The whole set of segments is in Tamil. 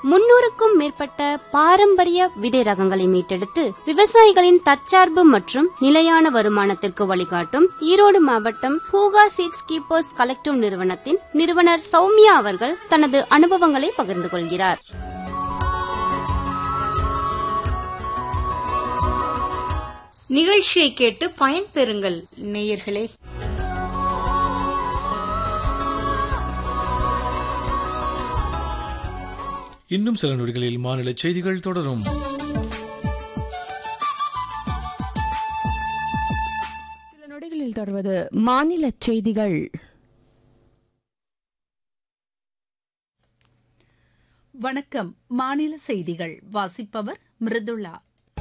முன்னூறுக்கும் மேற்பட்ட பாரம்பரிய விதை ரகங்களை மீட்டெடுத்து விவசாயிகளின் தற்சார்பு மற்றும் நிலையான வருமானத்திற்கு வழிகாட்டும் ஈரோடு மாவட்டம் ஹூகா சீட்ஸ் கீப்பர்ஸ் கலெக்டிவ் நிறுவனத்தின் நிறுவனர் சௌமியா அவர்கள் தனது அனுபவங்களை பகிர்ந்து கொள்கிறார் நிகழ்ச்சியை கேட்டு பயன்பெறுங்கள் நேயர்களே இன்னும் சில நொடிகளில் மாநில செய்திகள் தொடரும் சில நொடிகளில் தொடர்வது மாநில செய்திகள் வணக்கம் மாநில செய்திகள் வாசிப்பவர் மிருதுளா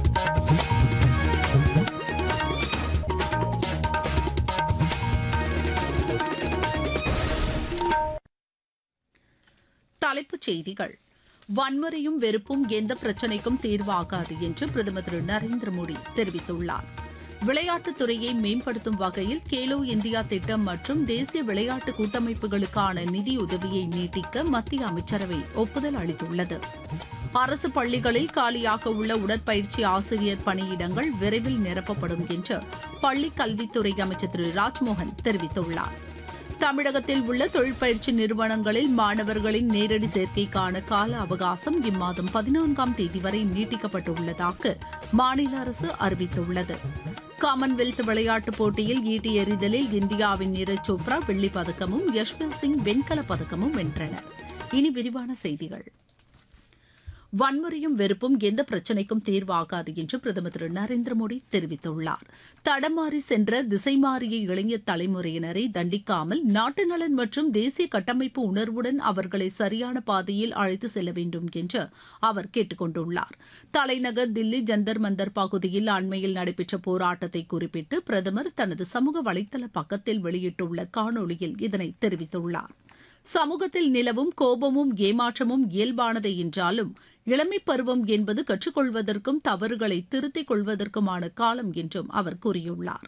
தலைப்புச் செய்திகள் வன்முறையும் வெறுப்பும் எந்த பிரச்சினைக்கும் தீர்வாகாது என்று பிரதமர் திரு நரேந்திர மோடி தெரிவித்துள்ளார் விளையாட்டுத் துறையை மேம்படுத்தும் வகையில் கேலோ இந்தியா திட்டம் மற்றும் தேசிய விளையாட்டு கூட்டமைப்புகளுக்கான நிதியுதவியை நீட்டிக்க மத்திய அமைச்சரவை ஒப்புதல் அளித்துள்ளது அரசு பள்ளிகளில் காலியாக உள்ள உடற்பயிற்சி ஆசிரியர் பணியிடங்கள் விரைவில் நிரப்பப்படும் என்று பள்ளிக் கல்வித்துறை அமைச்சர் திரு ராஜ்மோகன் தெரிவித்துள்ளார் தமிழகத்தில் உள்ள தொழிற்பயிற்சி நிறுவனங்களில் மாணவர்களின் நேரடி சேர்க்கைக்கான கால அவகாசம் இம்மாதம் பதினான்காம் தேதி வரை நீட்டிக்கப்பட்டுள்ளதாக மாநில அரசு அறிவித்துள்ளது காமன்வெல்த் விளையாட்டுப் போட்டியில் ஈட்டி எறிதலில் இந்தியாவின் நீரஜ் சோப்ரா வெள்ளிப் பதக்கமும் யஷ்வந்த் சிங் வெண்கலப் பதக்கமும் வென்றனர் இனி விரிவான செய்திகள் வன்முறையும் வெறுப்பும் எந்த பிரச்சினைக்கும் தீர்வாகாது என்று பிரதமர் திரு நரேந்திர மோடி தெரிவித்துள்ளார் தடமாறி சென்ற திசை மாறிய இளைஞர் தலைமுறையினரை தண்டிக்காமல் நாட்டு நலன் மற்றும் தேசிய கட்டமைப்பு உணர்வுடன் அவர்களை சரியான பாதையில் அழைத்து செல்ல வேண்டும் என்று அவர் கேட்டுக் கொண்டுள்ளார் தலைநகர் தில்லி ஜந்தர் மந்தர் பகுதியில் அண்மையில் நடைபெற்ற போராட்டத்தை குறிப்பிட்டு பிரதமர் தனது சமூக வலைதள பக்கத்தில் வெளியிட்டுள்ள காணொளியில் இதனை தெரிவித்துள்ளார் சமூகத்தில் நிலவும் கோபமும் ஏமாற்றமும் இயல்பானதே என்றாலும் இளமை பருவம் என்பது கற்றுக்கொள்வதற்கும் தவறுகளை திருத்திக் கொள்வதற்குமான காலம் என்றும் அவர் கூறியுள்ளார்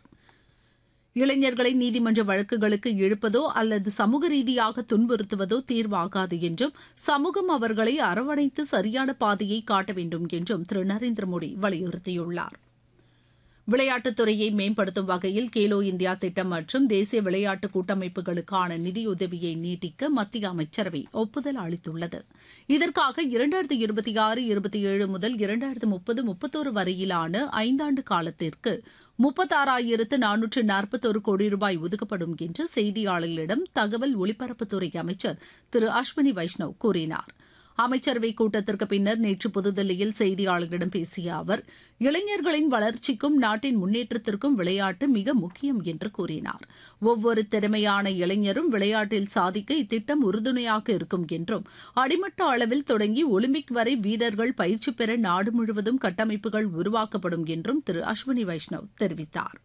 இளைஞர்களை நீதிமன்ற வழக்குகளுக்கு இழுப்பதோ அல்லது சமூக ரீதியாக துன்புறுத்துவதோ தீர்வாகாது என்றும் சமூகம் அவர்களை அரவணைத்து சரியான பாதையை காட்ட வேண்டும் என்றும் திரு நரேந்திர மோடி வலியுறுத்தியுள்ளார் விளையாட்டுத் துறையை மேம்படுத்தும் வகையில் கேலோ இந்தியா திட்டம் மற்றும் தேசிய விளையாட்டு கூட்டமைப்புகளுக்கான நிதியுதவியை நீட்டிக்க மத்திய அமைச்சரவை ஒப்புதல் அளித்துள்ளது இதற்காக இரண்டாயிரத்தி இருபத்தி ஆறு இருபத்தி ஏழு முதல் இரண்டாயிரத்து முப்பது முப்பத்தோரு வரையிலான ஐந்தாண்டு காலத்திற்கு முப்பத்தாறாயிரத்து நானூற்று நாற்பத்தோரு கோடி ரூபாய் ஒதுக்கப்படும் என்று செய்தியாளர்களிடம் தகவல் ஒலிபரப்புத்துறை அமைச்சர் திரு அஸ்வினி வைஷ்ணவ் கூறினார் அமைச்சரவை கூட்டத்திற்கு பின்னர் நேற்று புதுதில்லியில் செய்தியாளர்களிடம் பேசிய அவர் இளைஞர்களின் வளர்ச்சிக்கும் நாட்டின் முன்னேற்றத்திற்கும் விளையாட்டு மிக முக்கியம் என்று கூறினார் ஒவ்வொரு திறமையான இளைஞரும் விளையாட்டில் சாதிக்க இத்திட்டம் உறுதுணையாக இருக்கும் என்றும் அடிமட்ட அளவில் தொடங்கி ஒலிம்பிக் வரை வீரர்கள் பயிற்சி பெற நாடு முழுவதும் கட்டமைப்புகள் உருவாக்கப்படும் என்றும் திரு அஸ்வினி வைஷ்ணவ் தெரிவித்தார்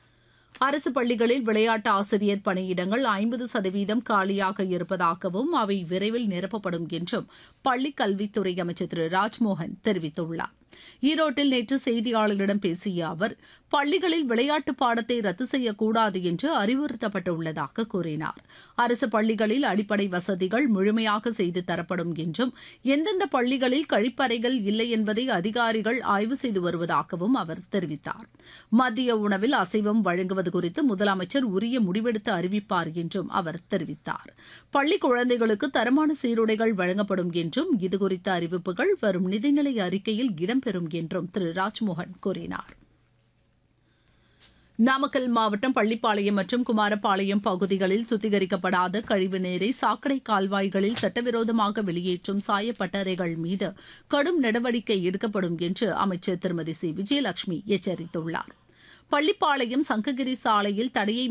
அரசு பள்ளிகளில் விளையாட்டு ஆசிரியர் பணியிடங்கள் ஐம்பது சதவீதம் காலியாக இருப்பதாகவும் அவை விரைவில் நிரப்பப்படும் என்றும் பள்ளிக் கல்வித்துறை அமைச்சர் திரு ராஜ்மோகன் தெரிவித்துள்ளார் ஈரோட்டில் நேற்று செய்தியாளர்களிடம் பேசிய அவர் பள்ளிகளில் விளையாட்டு பாடத்தை ரத்து செய்யக்கூடாது என்று அறிவுறுத்தப்பட்டுள்ளதாக கூறினார் அரசு பள்ளிகளில் அடிப்படை வசதிகள் முழுமையாக செய்து தரப்படும் என்றும் எந்தெந்த பள்ளிகளில் கழிப்பறைகள் இல்லை என்பதை அதிகாரிகள் ஆய்வு செய்து வருவதாகவும் அவர் தெரிவித்தார் மத்திய உணவில் அசைவம் வழங்குவது குறித்து முதலமைச்சர் உரிய முடிவெடுத்து அறிவிப்பார் என்றும் அவர் தெரிவித்தார் பள்ளி குழந்தைகளுக்கு தரமான சீருடைகள் வழங்கப்படும் என்றும் இதுகுறித்த அறிவிப்புகள் வரும் நிதிநிலை அறிக்கையில் இடம்பெறும் என்றும் திரு ராஜ்மோகன் கூறினார் நாமக்கல் மாவட்டம் பள்ளிப்பாளையம் மற்றும் குமாரப்பாளையம் பகுதிகளில் சுத்திகரிக்கப்படாத கழிவு நீரை சாக்கடை கால்வாய்களில் சட்டவிரோதமாக வெளியேற்றும் சாயப்பட்டறைகள் மீது கடும் நடவடிக்கை எடுக்கப்படும் என்று அமைச்சர் திருமதி சி விஜயலட்சுமி எச்சரித்துள்ளார் பள்ளிப்பாளையம் சங்ககிரி சாலையில் தடையை